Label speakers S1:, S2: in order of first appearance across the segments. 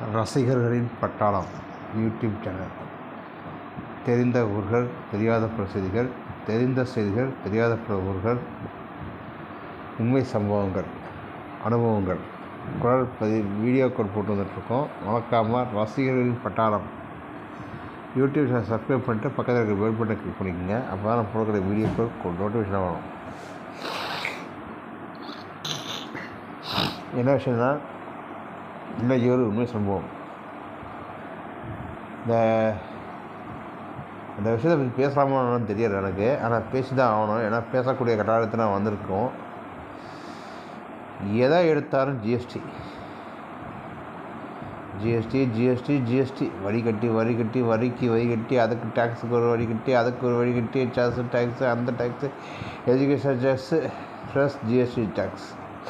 S1: ரசிகர்களின் பட்டாளம் YouTube channel தெரிந்த ஊர்கள் தெரியாத பல செய்திகள் தெரிந்த செய்திகள் தெரியாத பல ஊர்கள் உண்மை சம்பவங்கள் அனுபவங்கள் குரல் பதிவு வீடியோக்கள் போட்டு வந்துட்டுருக்கோம் மறக்காமல் ரசிகர்களின் பட்டாளம் யூடியூப் சேனல் சப்ஸ்கிரைப் பண்ணிட்டு பக்கத்தில் இருக்கிற பெல் பட்டனை கிளிக் பண்ணிக்கோங்க அப்போ தான் நான் போடுற வீடியோக்கள் நோட்டிஃபிகேஷன் வரும் என்ன விஷயம்னா இன்னைக்கு ஒரு உண்மை சம்பவம் இந்த அந்த விஷயத்தை பற்றி பேசலாமான்னு தெரியல எனக்கு ஆனால் பேசி தான் ஆகணும் ஏன்னா பேசக்கூடிய கட்டாயத்தில் நான் வந்திருக்கோம் எதை எடுத்தாலும் ஜிஎஸ்டி ஜிஎஸ்டி ஜிஎஸ்டி ஜிஎஸ்டி வரி கட்டி வரி கட்டி வரிக்கு வரி கட்டி அதுக்கு டேக்ஸுக்கு ஒரு வரி கட்டி அதுக்கு ஒரு வரி கட்டி சார்ஜ் டேக்ஸு அந்த tax education tax plus GST tax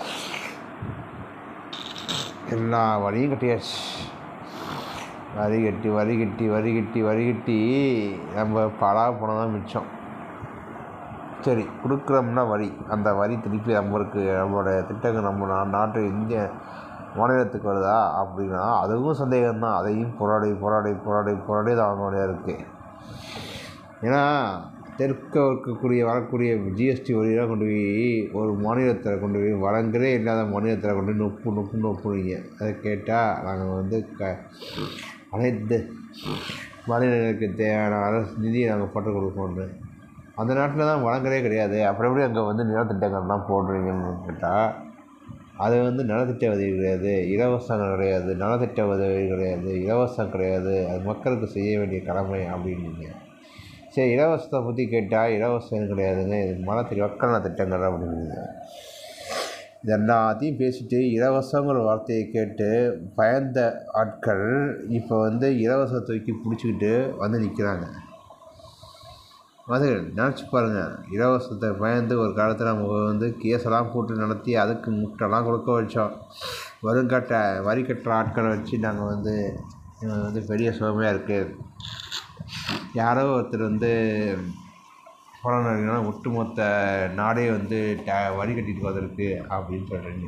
S1: எல்லா வரியும் கட்டியாச்சு வரி கட்டி வரி கட்டி வரி கட்டி வரி கட்டி நம்ம பலா பணம் தான் மிச்சம் சரி கொடுக்குறோம்னா வரி அந்த வரி திருப்பி நம்மளுக்கு நம்மளோட திட்டங்கள் நம்ம நா நாட்டு இந்திய மாநிலத்துக்கு வருதா அப்படின்னா அதுவும் சந்தேகம் தான் அதையும் போராடி போராடி போராடி போராடி தான் வாங்க வேண்டியதாக இருக்குது ஏன்னா தெற்க இருக்கக்கூடிய வரக்கூடிய ஜிஎஸ்டி வரியெல்லாம் கொண்டு போய் ஒரு மாநிலத்தில் கொண்டு போய் வழங்கவே இல்லாத மாநிலத்தில் கொண்டு போய் நொப்பு நொப்பு நொப்புனீங்க அதை கேட்டால் நாங்கள் வந்து க அனைத்து மாநிலங்களுக்கு தேவையான அரசு நிதியை நாங்கள் போட்டு கொடுக்கணும் அந்த நாட்டில் தான் வழங்கவே கிடையாது அப்புறம் எப்படி அங்கே வந்து நிலத்திட்டங்கள்லாம் போடுறீங்கன்னு கேட்டால் அது வந்து நலத்திட்ட உதவி கிடையாது இலவசங்கள் கிடையாது நலத்திட்ட உதவி கிடையாது இலவசம் கிடையாது அது மக்களுக்கு செய்ய வேண்டிய கடமை அப்படின்னீங்க சரி இலவசத்தை பற்றி கேட்டால் இலவசம் கிடையாதுங்க இது மனத்தில் மக்கள் திட்டங்கள் அப்படிங்கிறீங்க இது எல்லாத்தையும் பேசிட்டு இலவசங்கிற வார்த்தையை கேட்டு பயந்த ஆட்கள் இப்போ வந்து இலவச தூக்கி பிடிச்சிக்கிட்டு வந்து நிற்கிறாங்க அது நினச்சி பாருங்கள் இலவசத்தை பயந்து ஒரு காலத்தில் நம்ம வந்து கேஸெல்லாம் போட்டு நடத்தி அதுக்கு முட்டைலாம் கொடுக்க வச்சோம் வருங்கட்ட வரி கட்டுற ஆட்களை வச்சு நாங்கள் வந்து வந்து பெரிய சுகமையாக இருக்குது யாரோ ஒருத்தர் வந்து போராடினா ஒட்டுமொத்த நாடே வந்து டே வரி கட்டிட்டு வந்திருக்கு அப்படின்னு சொல்கிறீங்க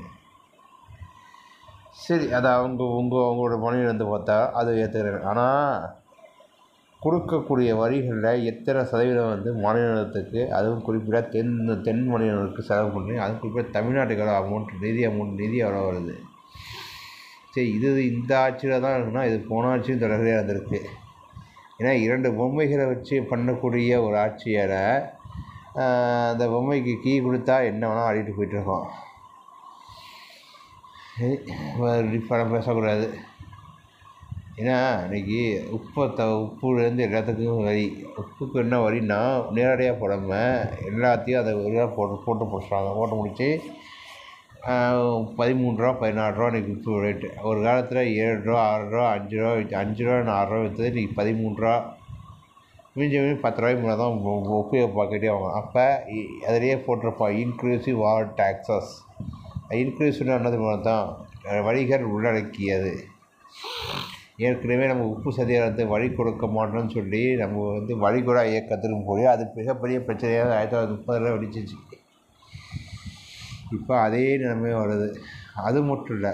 S1: சரி அது அவங்க உங்கள் அவங்களோட மொழியில் வந்து பார்த்தா அது ஏற்றுக்கிறேன் ஆனால் கொடுக்கக்கூடிய வரிகளில் எத்தனை சதவீதம் வந்து மாநிலத்துக்கு அதுவும் குறிப்பிட்ட தென் தென் மாநிலங்களுக்கு செலவு பண்ணி அதுவும் குறிப்பிட்ட தமிழ்நாட்டுக்கு எவ்வளோ அமௌண்ட் நிதி அமௌண்ட் நிதி எவ்வளோ வருது சரி இது இந்த ஆட்சியில் தான் இருக்குன்னா இது போன ஆட்சியும் தொடர்பியாக இருந்திருக்கு ஏன்னா இரண்டு பொம்மைகளை வச்சு பண்ணக்கூடிய ஒரு ஆட்சியால் அந்த பொம்மைக்கு கீ கொடுத்தா என்ன வேணால் ஆடிட்டு போயிட்டுருக்கோம் பணம் பேசக்கூடாது ஏன்னா இன்றைக்கி உப்பை த உப்புலேருந்து எல்லாத்துக்கும் வரி உப்புக்கு என்ன வரின்னா நேரடியாக போடாமல் எல்லாத்தையும் அதை வரியாக போட்டு போட்டு போட்டுறாங்க போட்டு முடித்து பதிமூணு ரூபா பதினாறு ரூபா இன்றைக்கி உப்பு ரேட்டு ஒரு காலத்தில் ஏழு ரூபா ஆறு ரூபா அஞ்சு ரூபா அஞ்சு ரூபா ஆறு ரூபா விற்றது இன்றைக்கி பதிமூணு ரூபா மிஞ்சி மிஞ்சி பத்து ரூபாய்க்கு மேலே தான் உப்பு பாக்கெட்டே வாங்கும் அப்போ அதிலேயே போட்டிருப்பா இன்க்ளூசிவ் ஆல் டேக்ஸஸ் இன்க்ளூசிவ் என்னது தான் வணிகர் உள்ளடக்கியது ஏற்கனவே நம்ம உப்பு சதியாரத்தை வழி கொடுக்க மாட்டோம்னு சொல்லி நம்ம வந்து வழிகூடா இயக்கத்துக்கு போய் அது மிகப்பெரிய பிரச்சனையாக ஆயிரத்தி தொள்ளாயிரத்தி முப்பதில் வெடிச்சிச்சு இப்போ அதே நிலைமை வருது அது மட்டும் இல்லை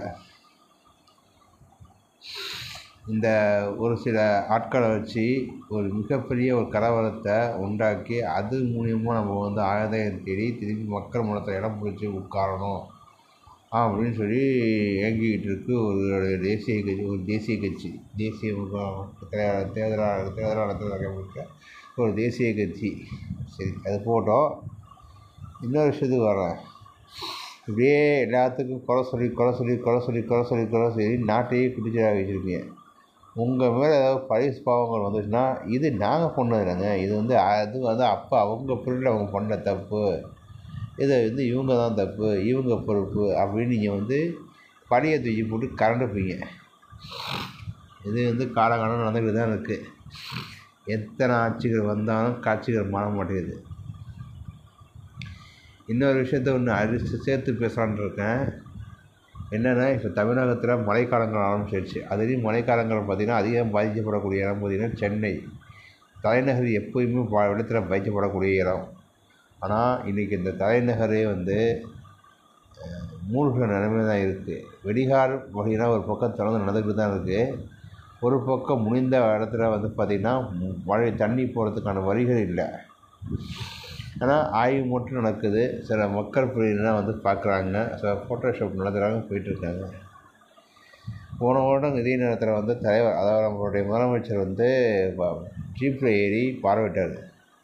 S1: இந்த ஒரு சில ஆட்களை வச்சு ஒரு மிகப்பெரிய ஒரு கலவரத்தை உண்டாக்கி அது மூலியமாக நம்ம வந்து ஆதாயம் தேடி திருப்பி மக்கள் மனத்தில் இடம் பிடிச்சி உட்காரணும் அப்படின்னு சொல்லி இயங்கிக்கிட்டு இருக்கு ஒரு தேசிய கட்சி ஒரு தேசிய கட்சி தேசிய தேர்தலாளர் தேர்தலாளத்தில் இருக்க ஒரு தேசிய கட்சி சரி அது போட்டோம் இன்னொரு விஷயத்துக்கு வரேன் இப்படியே எல்லாத்துக்கும் குறை சொல்லி குறை சொல்லி குறை சொல்லி குறை சொல்லி குறை சொல்லி நாட்டையே குடிச்சதாக வச்சுருக்கீங்க உங்கள் மேலே ஏதாவது பழிஸ் பாவங்கள் வந்துச்சுன்னா இது நாங்கள் பண்ணது இல்லைங்க இது வந்து அது வந்து அப்போ அவங்க பிரிவில் அவங்க பண்ண தப்பு இதை வந்து இவங்க தான் தப்பு இவங்க பொறுப்பு அப்படின்னு நீங்கள் வந்து பழியை தூக்கி போட்டு கரண்டுப்பீங்க இது வந்து காலகாலம் நடந்துக்கிட்டு தான் இருக்குது எத்தனை ஆட்சிகள் வந்தாலும் காட்சிகள் மாற மாட்டேங்குது இன்னொரு விஷயத்த ஒன்று அரிசி சேர்த்து பேசலான் இருக்கேன் என்னென்னா இப்போ தமிழகத்தில் மழைக்காலங்கள் ஆரம்பிச்சிருச்சு அதுலேயும் மழைக்காலங்கள் பார்த்திங்கன்னா அதிகம் பாதிக்கப்படக்கூடிய இடம் பார்த்திங்கன்னா சென்னை தலைநகர் எப்போயுமே வெள்ளத்தில் பாதிக்கப்படக்கூடிய இடம் ஆனால் இன்றைக்கி இந்த தலைநகரே வந்து மூழ்கிற நிலைமை தான் இருக்குது வெடிகார் வகைனா ஒரு பக்கம் தொடர்ந்து நடந்துக்கிட்டு தான் இருக்குது ஒரு பக்கம் முடிந்த இடத்துல வந்து பார்த்திங்கன்னா மழை தண்ணி போகிறதுக்கான வழிகள் இல்லை ஆனால் ஆய்வு மட்டும் நடக்குது சில மக்கள் பிரிவினர்லாம் வந்து பார்க்குறாங்க சில ஃபோட்டோஷாப் நடத்துகிறாங்க போயிட்டுருக்காங்க போன வருடம் இதே நேரத்தில் வந்து தலைவர் அதாவது நம்மளுடைய முதலமைச்சர் வந்து ஜீப்பில் ஏறி பார்வையிட்டார்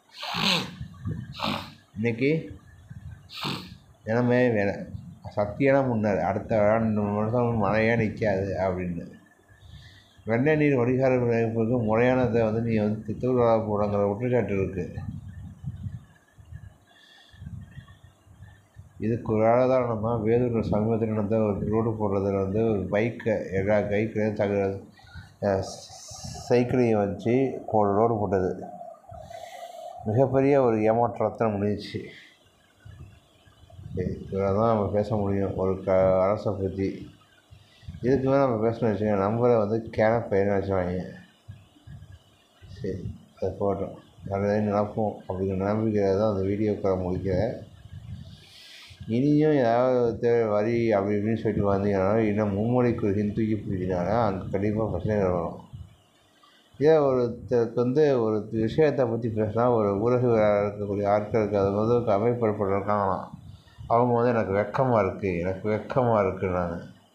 S1: இன்றைக்கி நிலமே வேலை சக்தியான முன்னார் அடுத்த ரெண்டு வருஷம் மழையே நிற்காது அப்படின்னு வெண்ணெய் நீர் வடிகார அமைப்புக்கு முறையானதை வந்து நீ வந்து திருவிழா போடுங்கிற குற்றச்சாட்டு இருக்குது இதுக்கு ஒரு ஆதாரணமாக வேலூர் சமீபத்தில் நடந்த ஒரு ரோடு போடுறதுல வந்து ஒரு பைக்கை எல்லா பைக்கையும் தக சைக்கிளையும் வச்சு ஒரு ரோடு போட்டது மிகப்பெரிய ஒரு ஏமாற்றத்தை முடிஞ்சிச்சு சரி இவ்வளோ தான் நம்ம பேச முடியும் ஒரு க அரசை பற்றி இதுக்கு மேலே நம்ம பேசணும்னு வச்சுக்கோங்க நம்மளை வந்து கேன பையன் வச்சுவாங்க சரி அது போட்டோம் நல்லதே நினைப்போம் அப்படிங்கிற நம்பிக்கையில் தான் அந்த வீடியோக்காக முடிக்கிறேன் இனியும் ஏதாவது வரி அப்படி இப்படின்னு சொல்லிட்டு வந்தீங்கன்னா இன்னும் மும்மொழி கொள்கைன்னு தூக்கி பிடிச்சினாங்கன்னா அங்கே கண்டிப்பாக பிரச்சனைகள் வரும் இதே ஒருத்தருக்கு வந்து ஒரு விஷயத்தை பற்றி பேசினா ஒரு ஊடக இருக்கக்கூடிய ஆட்களுக்கு அது வந்து அமைப்படுறதுக்காகலாம் அவங்க வந்து எனக்கு வெக்கமாக இருக்குது எனக்கு வெக்கமாக இருக்குது நான்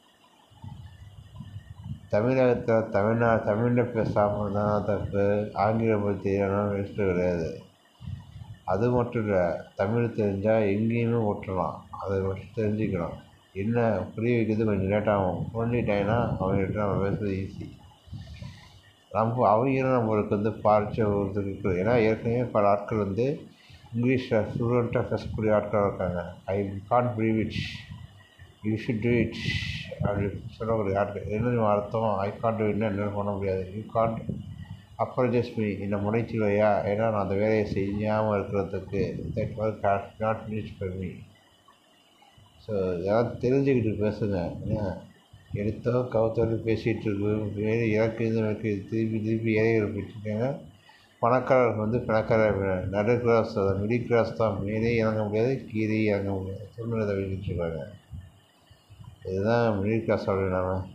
S1: தமிழகத்தில் தமிழ்நா தமிழில் பேசாமல் தான் தப்பு ஆங்கிலம் பற்றி தெரியணும் வேஸ்ட்டு கிடையாது அது மட்டும் இல்லை தமிழ் தெரிஞ்சால் எங்கேயுமே ஓட்டலாம் அதை மட்டும் தெரிஞ்சுக்கணும் என்ன புரிய வைக்கிறது கொஞ்சம் லேட்டாகும் புரிஞ்சுக்கிட்டாங்கன்னா அவங்ககிட்ட நம்ம பேசுகிறது ஈஸி நம்ம அவங்களும் நம்மளுக்கு வந்து பாரிச்ச ஒரு இருக்குது ஏன்னா ஏற்கனவே பல ஆட்கள் வந்து இங்கிலீஷில் ஃப்ளூவெண்ட்டாக பேசக்கூடிய ஆட்கள் இருக்காங்க I can't believe it you should do it அப்படி சொல்லக்கூடிய ஆட்கள் என்ன அர்த்தம் ஐ கான்ட் டூ இட்னா என்ன பண்ண முடியாது யூ கான்ட் அப்ரஜஸ் மீ என்னை முனைச்சிலையா ஏன்னா நான் அந்த வேலையை செய்யாமல் இருக்கிறதுக்கு தட் ஒர்க் நாட் ஃபினிஷ் பண்ணி மீ ஸோ ஏதாவது தெரிஞ்சுக்கிட்டு பேசுங்க ஏன்னா எடுத்தோ கவுத்தோடு பேசிகிட்டு இருக்கு வேறு இறக்கு இது இறக்கு திருப்பி திருப்பி ஏழைகள் போயிட்டுருக்காங்க பணக்காரர்கள் வந்து பணக்காரர் நடு கிளாஸ் மிடில் கிளாஸ் தான் மேலே இறங்க முடியாது கீழே இறங்க முடியாது சூழ்நிலை வெளியிட்டுருக்காங்க இதுதான் மிடில் கிளாஸோட நம்ம